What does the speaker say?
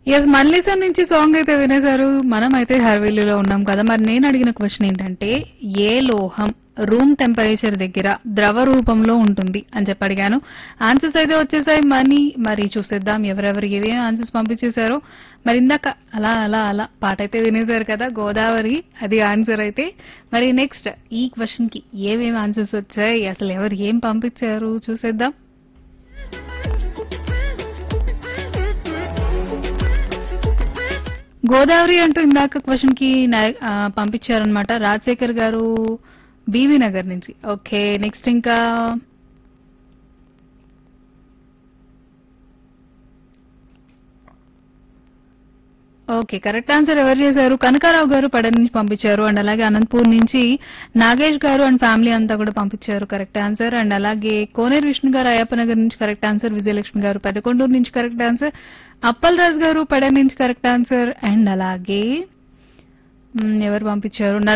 yes మల్లీసం నుంచి song అయితే వినేశారు మనం అయితే హర్వేలీలో ఉన్నాం కదా మరి నేను అడిగిన క్వశ్చన్ ఏంటంటే ఏ లోహం రూమ్ టెంపరేచర్ దగ్గర ద్రవ రూపంలో ఉంటుంది అని చెప్పి అడిగాను ఆన్సర్స్ అయితే వచ్చేసాయి మనీ మరి చూసేద్దాం ఎవరెవరు ఏమేమి ఆన్సర్స్ పంపించేశారో మరి ఇందాక అలా అలా అలా పాట అయితే వినేశారు కదా గోదావరి అది ఆన్సర్ అయితే మరి నెక్స్ట్ ఈ క్వశ్చన్ కి ఏమేమి ఆన్సర్స్ వచ్చాయి అసలు ఎవరు ఏం పంపించారు చూసేద్దాం గోదావరి అంటూ ఇందాక క్వశ్చన్ కి నా- ఆ, పంపించారనమాట రాజశేఖర్ గారు బీవీ నగర్ నుంచి ఓకే నెక్స్ట్ ఇంకా ఓకే కరెక్ట్ ఆన్సర్ ఎవరు చేశారు కనకారావు గారు పడ నుంచి పంపించారు అండ్ అలాగే అనంతపూర్ నుంచి నాగేష్ గారు అండ్ ఫ్యామిలీ అంతా కూడా పంపించారు కరెక్ట్ ఆన్సర్ అండ్ అలాగే కోనేరు విష్ణు గారు అయ్యప్ప నగర్ నుంచి కరెక్ట్ ఆన్సర్ విజయలక్ష్మి గారు పెదకొండూరు నుంచి కరెక్ట్ ఆన్సర్ అప్పల్ రాజ్ గారు పడ నుంచి కరెక్ట్ ఆన్సర్ అండ్ అలాగే మ్, ఎవరు పంపించారు